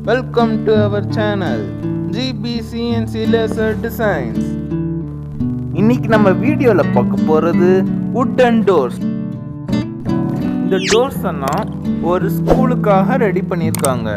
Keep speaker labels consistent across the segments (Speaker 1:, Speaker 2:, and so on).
Speaker 1: Welcome to our channel GBCNC Laser Designs. இன்னைக்கு நம்ம வீடியோல பார்க்க போறது வுட்டன் டோர்ஸ் இந்த டோர்ஸ் எல்லாம் ஒரு ஸ்கூலுக்காக ரெடி பண்ணியிருக்காங்க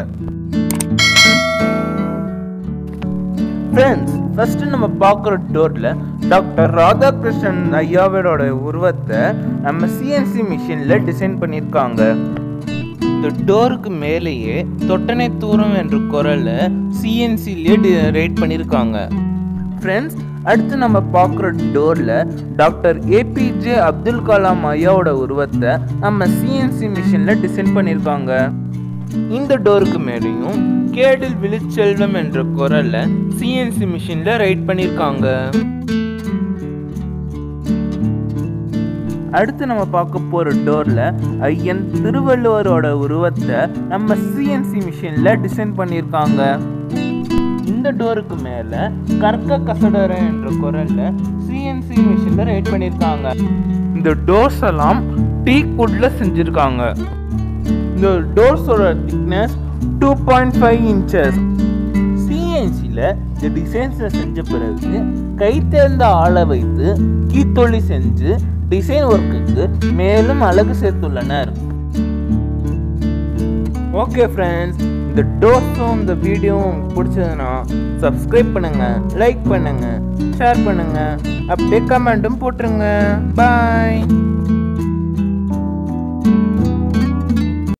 Speaker 1: ஃப்ரெண்ட்ஸ் ஃபர்ஸ்ட் நம்ம பார்க்குற டோர்ல டாக்டர் ராதாகிருஷ்ணன் ஐயாவோட உருவத்தை நம்ம சிஎன்சி மிஷின்ல டிசைன் பண்ணியிருக்காங்க இந்த டோருக்கு மேலேயே தொட்டனை தூரம் என்ற குரலை சிஎன்சிலேயே ரைட் பண்ணியிருக்காங்க ஃப்ரெண்ட்ஸ் அடுத்து நம்ம பார்க்குற டோரில் டாக்டர் ஏபிஜே அப்துல் கலாம் ஐயாவோட உருவத்தை நம்ம சிஎன்சி மிஷினில் டிசைன் பண்ணியிருக்காங்க இந்த டோருக்கு மேலேயும் கேடில் விழிச்செல்வம் என்ற குரலை சிஎன்சி மிஷினில் ரைட் பண்ணியிருக்காங்க அடுத்து நம்ம பார்க்க போகிற டோரில் ஐயன் திருவள்ளுவரோட உருவத்தை நம்ம சிஎன்சி மிஷினில் டிசைன் பண்ணியிருக்காங்க இந்த டோருக்கு மேலே கற்க கசடர என்ற குரலில் சிஎன்சி மிஷினில் ரைட் பண்ணியிருக்காங்க இந்த டோர்ஸ் எல்லாம் டீ குட்டில் செஞ்சுருக்காங்க இந்த டோர்ஸோட thickness two point five inches சிஎன்சியில் இந்த டிசைன்ஸை செஞ்ச பிறகு கை தேர்ந்த ஆளை வைத்து கீத்தொழி செஞ்சு டிசைன் ஒர்க்குக்கு மேலும் அழகு சேர்த்துள்ளனர் ஓகே ஃப்ரெண்ட்ஸ் இந்த டோர்ஸும் இந்த வீடியோவும் உங்களுக்கு பிடிச்சதுன்னா சப்ஸ்கிரைப் பண்ணுங்க லைக் பண்ணுங்க ஷேர் பண்ணுங்க அப்படியே கமெண்ட்டும் போட்டுருங்க பாய்